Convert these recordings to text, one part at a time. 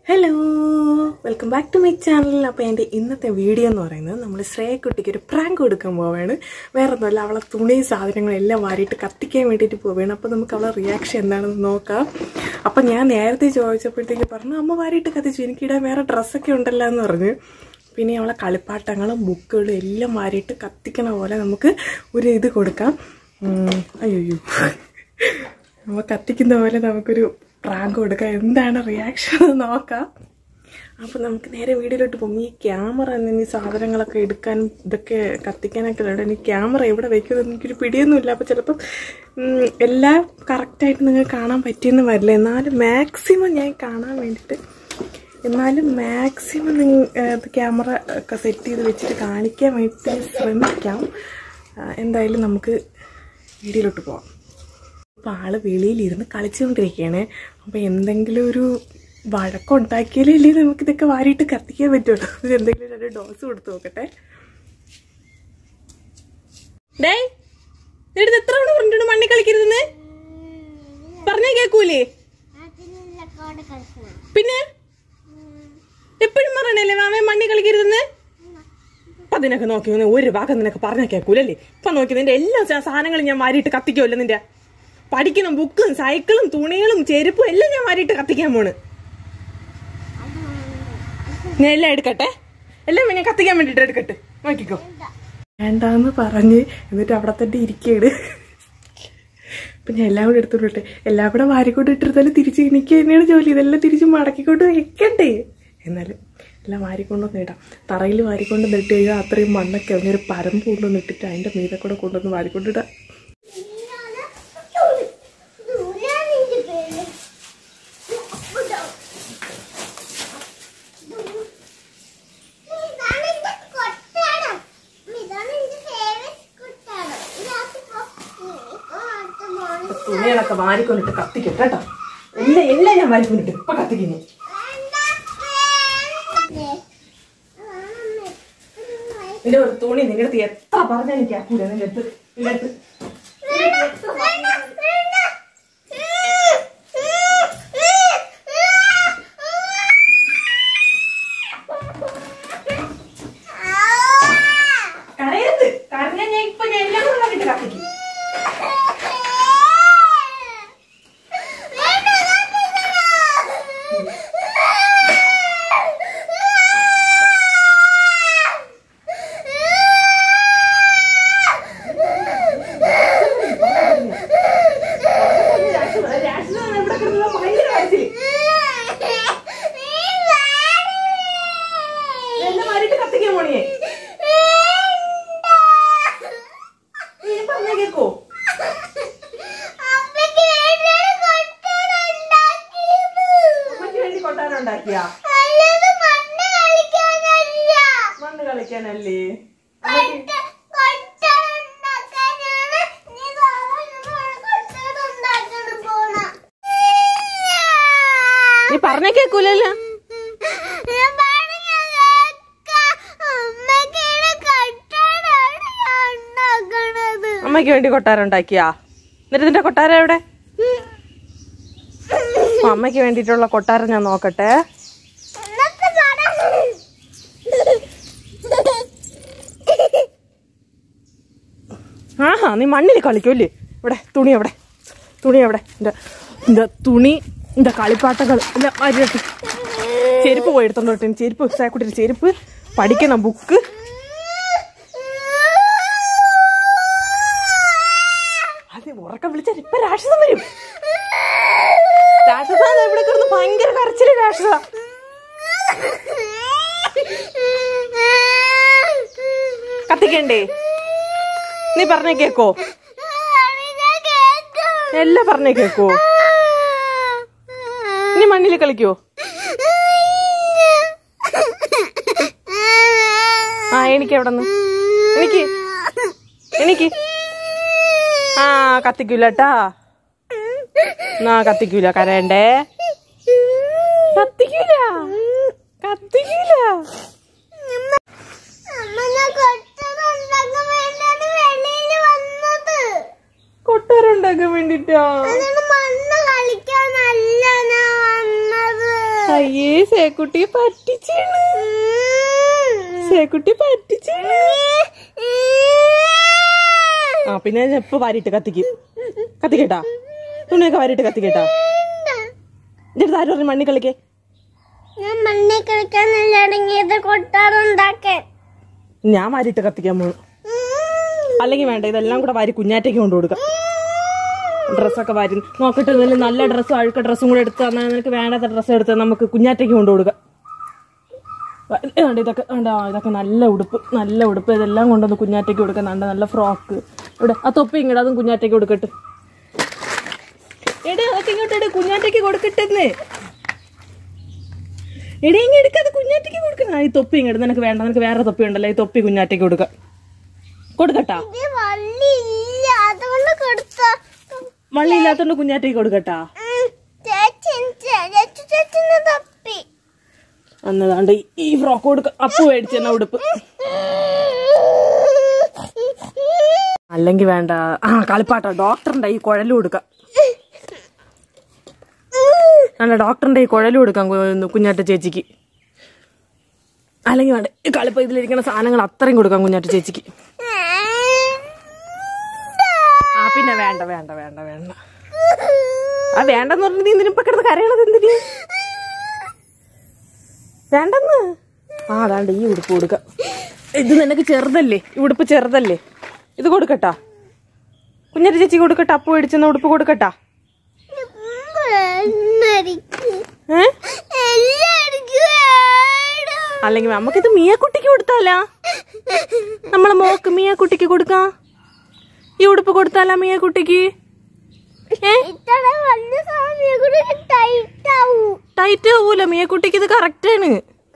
Hello welcome back to my channel അപ്പോൾ എൻ്റെ ഇന്നത്തെ വീഡിയോ എന്ന് പറയുന്നത് നമ്മൾ ശ്രേയക്കുട്ടിക്ക് ഒരു പ്രാങ്ക് കൊടുക്കാൻ പോവുകയാണ് വേറെ ഒന്നുമല്ല അവളെ തുണി സാധനങ്ങളും എല്ലാം വാരിയിട്ട് കത്തിക്കാൻ വേണ്ടിയിട്ട് പോവുകയാണ് അപ്പോൾ നമുക്ക് അവളെ റിയാക്ഷൻ എന്താണെന്ന് നോക്കാം അപ്പം ഞാൻ നേരത്തെ ചോദിച്ചപ്പോഴത്തേക്ക് പറഞ്ഞു അമ്മ വാരിയിട്ട് കത്തിച്ചു എനിക്കിടാൻ വേറെ ഡ്രസ്സൊക്കെ ഉണ്ടല്ലോ എന്ന് പറഞ്ഞു പിന്നെ അവളെ കളിപ്പാട്ടങ്ങളും ബുക്കുകളും എല്ലാം വാരിയിട്ട് കത്തിക്കണ പോലെ നമുക്ക് ഒരു ഇത് കൊടുക്കാം ഉം, അയ്യോ നമ്മൾ കത്തിക്കുന്ന പോലെ നമുക്കൊരു പ്രാങ്ക് കൊടുക്കാം എന്താണ് റിയാക്ഷൻ എന്ന് നോക്കാം അപ്പോൾ നമുക്ക് നേരെ വീഡിയോയിലോട്ട് പോകും ഈ ക്യാമറ ഈ സാധനങ്ങളൊക്കെ എടുക്കാനും ഇതൊക്കെ കത്തിക്കാനൊക്കെ ഉണ്ട് ഇനി ക്യാമറ എവിടെ വെക്കുന്നത് എനിക്കൊരു പിടിയൊന്നുമില്ല അപ്പോൾ ചിലപ്പം ഉം, എല്ലാം കറക്റ്റായിട്ട് നിങ്ങൾക്ക് കാണാൻ പറ്റിയെന്ന് വരില്ല എന്നാലും മാക്സിമം ഞാൻ കാണാൻ വേണ്ടിയിട്ട് എന്നാലും മാക്സിമം നിങ്ങൾ ക്യാമറ ഒക്കെ സെറ്റ് ചെയ്ത് വെച്ചിട്ട് കാണിക്കാൻ വേണ്ടി ശ്രമിക്കാം ആ, എന്തായാലും നമുക്ക് വീഡിയോയിലോട്ട് പോവാം അപ്പോൾ ആള് വെളിയിലിരുന്ന് കളിച്ചുകൊണ്ടിരിക്കുകയാണ് അപ്പോൾ എന്തെങ്കിലും ഒരു വഴക്കുണ്ടാക്കിയാലേ നമുക്ക് ഇതൊക്കെ വാരിയിട്ട് കത്തിക്കാൻ പറ്റുള്ളൂ ഇത് എന്തെങ്കിലും രണ്ട് ഡോസ് കൊടുത്ത് നോക്കട്ടെ ഡേ എടുത്ത് എത്ര തവണ പറഞ്ഞിട്ടുണ്ട് മണ്ണി കളിക്കരുതെന്ന് പറഞ്ഞേ കേക്കൂലേ പിന്നെ എപ്പോഴും പറയണല്ലേ മാമേ മണ്ണി കളിക്കരുതെന്ന് അപ്പൊ അതിനൊക്കെ നോക്കി വന്ന് ഒരു ഭാഗം നിനക്ക് പറഞ്ഞാൽ കേൾക്കൂലല്ലേ ഇപ്പൊ നോക്കി നിന്റെ എല്ലാ സാ- സാധനങ്ങളും ഞാൻ മാറിയിട്ട് കത്തിക്കുമല്ലോ നിന്റെ പഠിക്കണം ബുക്കും സൈക്കിളും തുണികളും ചെരുപ്പും എല്ലാം ഞാൻ മാറിയിട്ട് കത്തിക്കാൻ പോണ് ഞാൻ എല്ലാം എടുക്കട്ടെ എല്ലാം ഞാൻ കത്തിക്കാൻ വേണ്ടിട്ട് എടുക്കട്ടെ നോക്കിക്കോ വേണ്ടാന്ന് പറഞ്ഞ് എന്നിട്ട് അവിടെ തന്നെ ഇരിക്കേട് അപ്പൊ ഞാൻ എല്ലാം കൂടെ എടുത്തോട്ടെ എല്ലാം കൂടെ വാരിക്കൊണ്ട് ഇട്ടിരുന്നാലും തിരിച്ച് എനിക്ക് തന്നെയാണ് ജോലി ഇതെല്ലാം തിരിച്ച് മടക്കിക്കൊണ്ട് വെക്കണ്ടേ എന്നാലും എല്ലാം വാരിക്കൊണ്ടൊന്ന് ഇടാം തറയിൽ വാരിക്കൊണ്ട് നിട്ട് കഴിഞ്ഞാൽ അത്രയും മണ്ണൊക്കെ ഒരു പരമ്പ് കൊണ്ടുവന്ന് ഇട്ടിട്ട് അതിന്റെ മീതെ കൂടെ കൊണ്ടുവന്ന് വാരിക്കൊണ്ടിടാം തുണികളൊക്കെ വാരിക്കൊണ്ടിട്ട് കത്തിക്കും കേട്ടോ എല്ലാം എല്ലാം ഞാൻ വാരിക്കൊണ്ടിട്ട് ഇപ്പൊ കത്തിക്കുന്നു നിന്റെ ഒരു തുണി നിന്റെ അടുത്ത് എത്ര പറഞ്ഞാൽ എനിക്ക് ആക്കൂല നിന്റെ അടുത്ത് നിന്റെ അടുത്ത് കരയരുത് കരഞ്ഞാൽ ഞാൻ ഇപ്പൊ ഞാൻ എല്ലാം കൂടെ വാരിയിട്ട് കത്തിക്കും രാഷ്ട്രീയം ഇവിടെ കിടന്നത് ഭയങ്കര കരച്ചില് എല്ലാം വാരിയിട്ട് കത്തിക്കാൻ പോണിയേ നീ പറഞ്ഞ കേക്കോ അമ്മയ്ക്ക് വേണ്ടി കൊട്ടാരം ഉണ്ടാക്കിയാ മണ്ണ് കളിക്കാനല്ലേ അമ്മയ്ക്ക് നീ പറഞ്ഞ കേക്കൂലല്ലോ അമ്മയ്ക്ക് വേണ്ടി കൊട്ടാരം ഉണ്ടാക്കിയാ എന്നിട്ട് നിന്റെ കൊട്ടാരം എവിടെ അപ്പൊ അമ്മയ്ക്ക് വേണ്ടിയിട്ടുള്ള കൊട്ടാരം ഞാൻ നോക്കട്ടെ ആഹാ നീ മണ്ണിൽ കളിക്കൂല്ലേ ഇവിടെ തുണി എവിടെ തുണി എവിടെ എന്റെ എന്റെ തുണി എന്റെ കളിപ്പാട്ടകൾ എല്ലാം അരിയട്ടെ ചെരുപ്പ് പോയി എടുത്തോണ്ട് ചെരുപ്പ് സാക്കുട്ടിയുടെ ചെരുപ്പ് പഠിക്കുന്ന ബുക്ക് അത് ഉറക്കം വിളിച്ചാൽ ഇപ്പൊ രാക്ഷസൻ വരും രാക്ഷസ ദാ ഇവിടെ കിടന്ന് ഭയങ്കര കരച്ചില് രാക്ഷസ കത്തിക്കണ്ടേ നീ പറഞ്ഞ കേക്കോ എല്ലാം പറഞ്ഞ കേക്കോ നീ മണ്ണിൽ കളിക്കോ ആ എനിക്ക് എവിടെ നിന്ന് എനിക്ക് എനിക്ക് ആ കത്തിക്കൂല കേട്ടാ ആ കത്തിക്കൂല കരയണ്ടേ കത്തിക്കൂല കത്തിക്കൂല കൊട്ടാരം ഉണ്ടാക്കാൻ വേണ്ടിട്ടാ മണ്ണ് കളിക്കാനല്ല ഞാൻ വന്നത് അയ്യ അയ്യേ സേക്കുട്ടി പറ്റിച്ചാണ് സേക്കുട്ടി പറ്റിച്ചാണ് ആ പിന്നെ ഞാൻ എപ്പോ വാരിയിട്ട് കത്തിക്കും കത്തിക്കേട്ടാ തുണിയൊക്കെ വാരിയിട്ട് കത്തിക്കേട്ടാ എന്നിട്ട് ആരും പറഞ്ഞു മണ്ണി കളിക്കേ ഞാൻ മണ്ണിൽ കളിക്കാനല്ല ഇറങ്ങിയത് കൊട്ടാറുണ്ടാക്കാൻ ഞാൻ വാരിയിട്ട് കത്തിക്കാൻ പോകും അല്ലെങ്കിൽ വേണ്ട ഇതെല്ലാം കൂടെ വാരി കുഞ്ഞാറ്റയ്ക്ക് കൊണ്ടു കൊടുക്കാം ഡ്രസ്സൊക്കെ വാരി നോക്കട്ടെ നല്ല നല്ല ഡ്രസ്സും അഴുക്ക ഡ്രസ്സും കൂടെ എടുത്ത് തന്നാൽ നിനക്ക് വേണ്ടാത്ത ഡ്രസ്സ് എടുത്ത് നമുക്ക് കുഞ്ഞാറ്റയ്ക്ക് കൊണ്ടു കൊടുക്കാം വ- ഇത് കണ്ടോ, ഇതൊക്കെ കണ്ടോ, ഇതൊക്കെ നല്ല ഉടുപ്പ് നല്ല ഉടുപ്പ് ഇതെല്ലാം കൊണ്ടുവന്ന് കുഞ്ഞാറ്റയ്ക്ക് കൊടുക്കാൻ നല്ല നല്ല ഫ്രോക്ക് ഇവിടെ ആ തൊപ്പി ഇങ്ങോട്ട് അതും കുഞ്ഞാറ്റയ്ക്ക് കൊടുക്കട്ടെ എടേ അതൊക്കെ ഇങ്ങോട്ട് എടേ കുഞ്ഞാറ്റയ്ക്ക് കൊടുക്കട്ടെന്ന് എടേ ഇങ്ങ് എടുക്കാതെ കുഞ്ഞാറ്റയ്ക്ക് കൊടുക്കണം ആ, ഈ തൊപ്പി ഇങ്ങോട്ട് നിനക്ക് വേണ്ട നിനക്ക് വേറെ തൊപ്പി ഉണ്ടല്ലോ ഈ തൊപ്പി കുഞ്ഞാറ്റയ്ക്ക് കൊടുക്കാം കൊടുക്കട്ടാ ഇത് വള്ളിയില്ല അതുകൊണ്ട് കൊടുത്ത വള്ളി ഇല്ലാത്തോണ്ട് കുഞ്ഞാറ്റയ്ക്ക് കൊടുക്കട്ടാ ചേച്ചി ചേച്ചി ചേച്ചിന്ന് തപ്പി എന്നതാണ്ട് ഈ- ഈ ഫ്രോക്ക് കൊടുക്ക അപ്പു മേടിച്ചെന്ന ഉടുപ്പ് അല്ലെങ്കിൽ വേണ്ട ആ കളിപ്പാട്ടോ ഡോക്ടറിന്റെ ഈ കുഴല് കൊടുക്കാം അല്ല ഡോക്ടറിന്റെ ഈ കുഴല് കൊടുക്കാം കു- കുഞ്ഞാറ്റ ചേച്ചിക്ക് അല്ലെങ്കിൽ വേണ്ട ഈ കളിപ്പ ഇതിലിരിക്കുന്ന സാധനങ്ങൾ അത്രയും കൊടുക്കാം കുഞ്ഞാറ്റ ചേച്ചിക്ക് ആ പിന്നെ വേണ്ട വേണ്ട വേണ്ട വേണ്ട ആ വേണ്ടെന്ന് പറഞ്ഞിട്ട് നീ എന്തിനും ഇപ്പൊ കിടന്ന് കരയണത് എന്തിന് വേണ്ടെന്ന് ആ അതാണ്ട് ഈ ഉടുപ്പ് കൊടുക്കാം ഇത് നിനക്ക് ചെറുതല്ലേ ഈ ഉടുപ്പ് ചെറുതല്ലേ ഇത് കൊടുക്കട്ടാ കുഞ്ഞാറ്റ ചേച്ചി കൊടുക്കട്ടാ അപ്പു മേടിച്ചെന്ന ഉടുപ്പ് കൊടുക്കട്ടാ ഏ അല്ലെങ്കിൽ നമുക്കിത് മിയക്കുട്ടിക്ക് കൊടുത്താലാ നമ്മളെ മോക്ക് മിയക്കുട്ടിക്ക് കൊടുക്കാം ഈ ഉടുപ്പ് കൊടുത്താലാ മിയക്കുട്ടിക്ക് ഏ ഇത്ര വലിയ സമയം കൂടെ ടൈറ്റ് ആവൂ ടൈറ്റ് ആവൂല മിയക്കുട്ടിക്ക് ഇത് കറക്റ്റ് ആണ്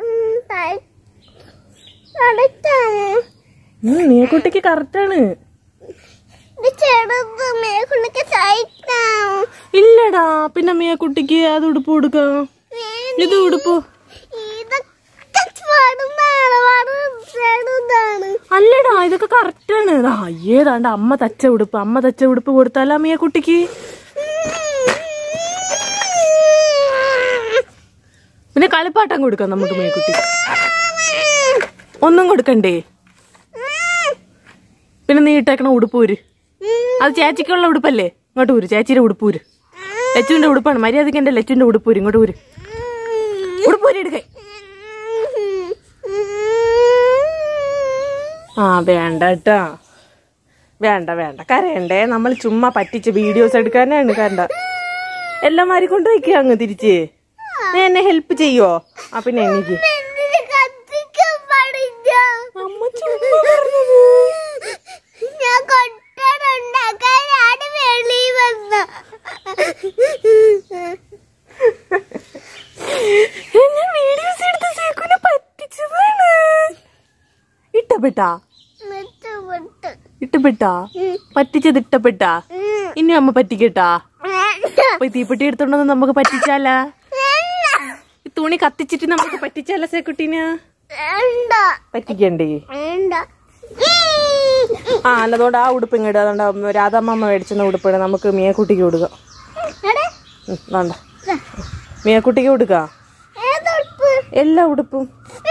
ടൈറ്റാണ് ഉം, മിയക്കുട്ടിക്ക് കറക്റ്റ് ആണ് ഇത് ചെറുത് മേഖലക്ക് ടൈറ്റ് ആവും ഇല്ലടാ പിന്നെ മിയക്കുട്ടിക്ക് അത് ഉടുപ്പ് കൊടുക്കാം ഇത് ഉടുപ്പ് ഇതൊക്കെ പാടുന്നാണ് ചെറുതാണ് അല്ലടാ ഇതൊക്കെ കറക്റ്റ് ആണ് ദാ, ഏതാണ്ട് അമ്മ തച്ച ഉടുപ്പ് അമ്മ തച്ച ഉടുപ്പ് കൊടുത്താലാ മിയക്കുട്ടിക്ക് പിന്നെ കളിപ്പാട്ടം കൊടുക്കാം നമുക്ക് മിയക്കുട്ടി ഒന്നും കൊടുക്കണ്ടേ പിന്നെ നീ ഇട്ടേക്കണ ഉടുപ്പ് ഊര് അത് ചേച്ചിക്കുള്ള ഉടുപ്പല്ലേ ഇങ്ങോട്ട് ഊര് ചേച്ചിയുടെ ഉടുപ്പ് ഊര് ലച്ചുവിന്റെ ഉടുപ്പാണ് മര്യാദയ്ക്ക് എന്റെ ലച്ചുവിന്റെ ഉടുപ്പ് ഊര് ഇങ്ങോട്ട് ഊര് ഉടുപ്പ് ഊരി എടുക്കേ ആ വേണ്ട കേട്ടാ വേണ്ട വേണ്ട കരയണ്ടേ നമ്മൾ ചുമ്മാ പറ്റിച്ച് വീഡിയോസ് എടുക്കാനാണ് കണ്ട എല്ലാം മാറി കൊണ്ട് വയ്ക്കുക അങ്ങ് തിരിച്ച് നീ എന്നെ ഹെൽപ്പ് ചെയ്യോ ആ പിന്നെ എനിക്ക് എന്തിന് കത്തിക്കാൻ പാടില്ല അമ്മ ചുമ്മാ പറഞ്ഞത്. ഞാൻ കൊട്ടാനുണ്ടാക്കാനാണ് വെളിയിൽ വന്ന ഞാൻ വീഡിയോസ് എടുത്ത് സേക്കുനെ പറ്റിച്ചതാണ് ഇട്ടപ്പെട്ടാ മെച്ചപ്പെട്ട് ഇട്ടപ്പെട്ടാ പറ്റിച്ചത് ഇട്ടപ്പെട്ടാ ഇനി അമ്മ പറ്റിക്കട്ടാ അപ്പൊ ഈ തീപ്പെട്ടി എടുത്തോണ്ടെന്ന് നമുക്ക് പറ്റിച്ചാലാ ഈ തുണി കത്തിച്ചിട്ട് നമുക്ക് പറ്റിച്ചാല സേക്കുട്ടീനെ വേണ്ട പറ്റിക്കണ്ടേ വേണ്ട ആ അല്ലതുകൊണ്ട് ആ ഉടുപ്പ് ഇങ്ങോട്ട് അതുകൊണ്ട് രാധാമ്മ മേടിച്ചെന്ന ഉടുപ്പിടെ നമുക്ക് മിയക്കുട്ടിക്ക് കൊടുക്കാം എടെ, ഉം, വേണ്ട മിയക്കുട്ടിക്ക് കൊടുക്കാം ഏതൊടുപ്പ്? എല്ലാ ഉടുപ്പും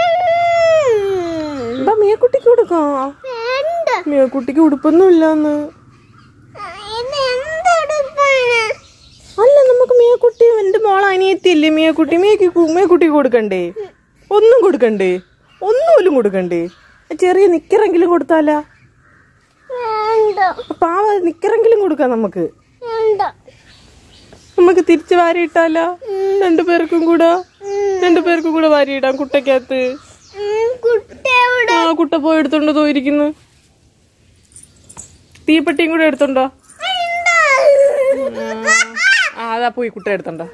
എന്താ മിയക്കുട്ടിക്ക് കൊടുക്കാം വേണ്ട മിയക്കുട്ടിക്ക് ഉടുപ്പൊന്നും ഇല്ലാന്ന് ഇത് എന്തൊടുപ്പാണ് അല്ല നമുക്ക് മിയക്കുട്ടി എന്റെ മോളെ അനിയത്തില്ലേ മിയക്കുട്ടി മിയക്ക് മിയക്കുട്ടിക്ക് കൊടുക്കണ്ടേ ഒന്നും കൊടുക്കണ്ടേ ഒന്നുപോലും കൊടുക്കണ്ടേ ചെറിയ നിക്കറെങ്കിലും കൊടുത്താലാ വേണ്ട പാവ നിക്കറെങ്കിലും കൊടുക്കാം നമുക്ക് വേണ്ട നമുക്ക് തിരിച്ച് വാരിയിട്ടാലോ രണ്ടുപേർക്കും കൂടെ രണ്ടുപേർക്കും കൂടെ വാരിയിടാം കുട്ടക്കകത്ത് ഉം, കുട്ടിയുടെ ആ കുട്ട പോയി എടുത്തോണ്ട് പോയിരിക്കുന്നു തീപ്പെട്ടിയും കൂടെ എടുത്തോണ്ടോ ആ അതാ പോയി കുട്ട എടുത്തോണ്ടോ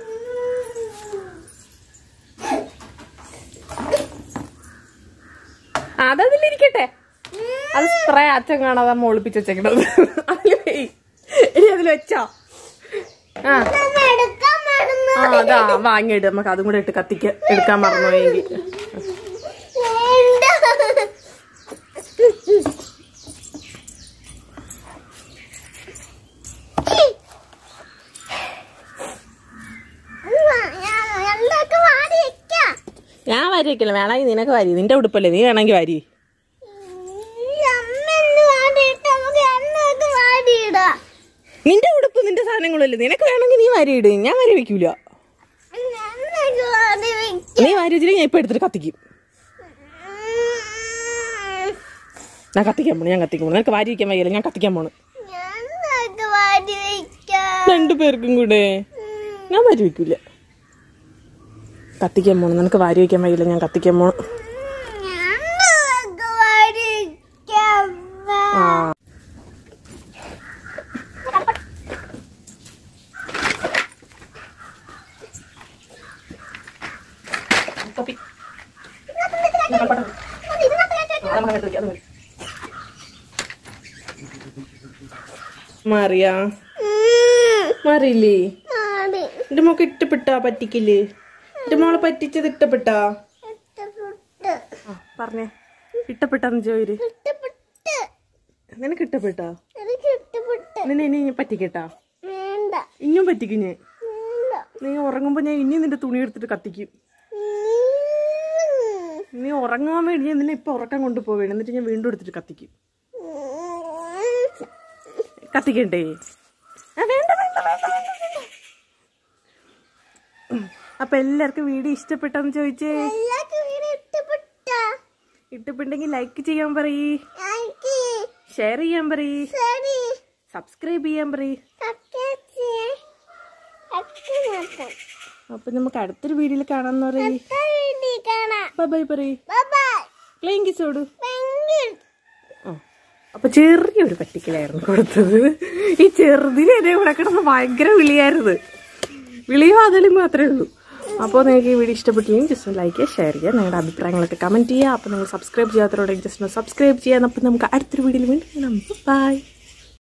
ആ, അതതിലിരിക്കട്ടെ അത് സ്പ്രേ അച്ഛൻ കാണാതെ അമ്മ ഒളിപ്പിച്ച് വെച്ചേക്കണത് അതിൽ വെയ്. എടി അതിൽ വെച്ചോ ആ നമ്മ എടുക്കാൻ മറന്നു ആ അതാ വാങ്ങിയിട്ട് നമുക്ക് അതും കൂടെ ഇട്ട് കത്തിക്ക് എടുക്കാൻ മറന്നുപോയെങ്കിൽ വേണ്ട എന്തൊക്കെ വാടി വെക്ക ഞാൻ വാരി വെക്കില്ല വേണമെങ്കിൽ നിനക്ക് വാരി നിന്റെ ഉടുപ്പല്ലേ നീ വേണമെങ്കിൽ വാരി അമ്മന്ന് വാടിയിട്ട് നമുക്ക് എണ്ണയൊക്കെ വാടിയിടാം നിന്റെ ഉടുപ്പ് നിന്റെ സാധനങ്ങളല്ലേ നിനക്ക് വേണമെങ്കിൽ നീ വാരി ഇട് ഞാൻ വാരി വെക്കൂല എണ്ണയൊക്കെ വാടി വെക്കാം നീ വാരി വെച്ചിട്ട് ഞാൻ ഇപ്പൊ എടുത്തിട്ട് കത്തിക്കും ഞാൻ കത്തിക്കാൻ പോണു ഞാൻ കത്തിക്കാൻ പോണു നിനക്ക് വാരി വയ്ക്കാൻ വയ്യല്ല ഞാൻ കത്തിക്കാൻ പോണു എണ്ണയൊക്കെ വാടി വെക്കാം രണ്ടു പേർക്കും കൂടെ ഞാൻ വാരി വെക്കൂല കത്തിക്കാൻ പോണു നിനക്ക് വാരി വയ്ക്കാൻ വയ്യല്ല ഞാൻ കത്തിക്കാൻ പോണു എണ്ണയൊക്കെ വാടി വെക്കാം ആ തൊപ്പി. ആ, നമുക്ക് അങ്ങോട്ട് വെക്കാം, അത് മതി. മാറിയാ മാറിയില്ലേ മാറി എന്റെ മോക്ക് ഇഷ്ടപ്പെട്ടാ പറ്റിക്കില്ലേ എന്റെ മോളെ പറ്റിച്ചത് ഇഷ്ടപ്പെട്ടാ ഇഷ്ടപ്പെട്ട് ആ പറഞ്ഞേ ഇഷ്ടപ്പെട്ടാന്ന് ചോദിര് ഇഷ്ടപ്പെട്ട് നിനക്ക് ഇഷ്ടപ്പെട്ടാ എനിക്ക് ഇഷ്ടപ്പെട്ട് നിന്നെ ഇനി ഇനി പറ്റിക്കട്ടാ വേണ്ട ഇനിയും പറ്റിക്കും ഞാൻ വേണ്ട നീ ഉറങ്ങുമ്പോ ഞാൻ ഇനി നിന്റെ തുണി എടുത്തിട്ട് കത്തിക്കും ഉം. നീ ഉറങ്ങാൻ വേണ്ടി ഞാൻ നിന്നെ ഇപ്പൊ ഉറക്കം കൊണ്ടുപോവേണം എന്നിട്ട് ഞാൻ വീണ്ടും എടുത്തിട്ട് കത്തിക്കും കത്തിക്കണ്ടേ ആ, വേണ്ട, വേണ്ട, വേണ്ട, വേണ്ട, വേണ്ട. ഉം. അപ്പൊ എല്ലാവർക്കും വീഡിയോ ഇഷ്ടപ്പെട്ടെന്ന് ചോദിച്ചേ എല്ലാവർക്കും വീഡിയോ ഇഷ്ടപ്പെട്ട ഇഷ്ടപ്പെട്ടെങ്കിൽ ലൈക്ക് ചെയ്യാൻ പറയ് എനിക്ക് ഷെയർ ചെയ്യാൻ പറയ് ശരി സബ്സ്ക്രൈബ് ചെയ്യാൻ പറയ് കക്കച്ചി അച്ഛൻ നോക്കാം അപ്പൊ നമുക്ക് അടുത്തൊരു വീഡിയോയിൽ കാണാന്ന് പറയ് അടുത്ത വീഡിയോ കാണാം ബൈ ബൈ പറയ് ബൈ ബൈ ക്ലീൻ കിസോട് ഭയങ്കര ആ. അപ്പൊ ചെറിയൊരു പറ്റിക്കലായിരുന്നു കൊടുത്തത് ഈ ചെറുതിന് എന്നെ ഇവിടെ കിടന്ന് ഭയങ്കര വിളിയായിരുന്നു വിളിയും അതിലും മാത്രമേ ഉള്ളൂ അപ്പോൾ നിങ്ങൾക്ക് ഈ വീഡിയോ ഇഷ്ടപ്പെട്ടില്ലെങ്കിൽ ജസ്റ്റ് ഒന്ന് ലൈക്ക് ചെയ്യുക ഷെയർ ചെയ്യുക നിങ്ങളുടെ അഭിപ്രായങ്ങളൊക്കെ കമൻറ്റ് ചെയ്യുക അപ്പോൾ നിങ്ങൾ സബ്സ്ക്രൈബ് ചെയ്യാത്തവരോടെ ജസ്റ്റ് ഒന്ന് സബ്സ്ക്രൈബ് ചെയ്യാൻ അപ്പോൾ നമുക്ക് അടുത്തൊരു വീഡിയോയിൽ വീണ്ടും കാണാം ബൈ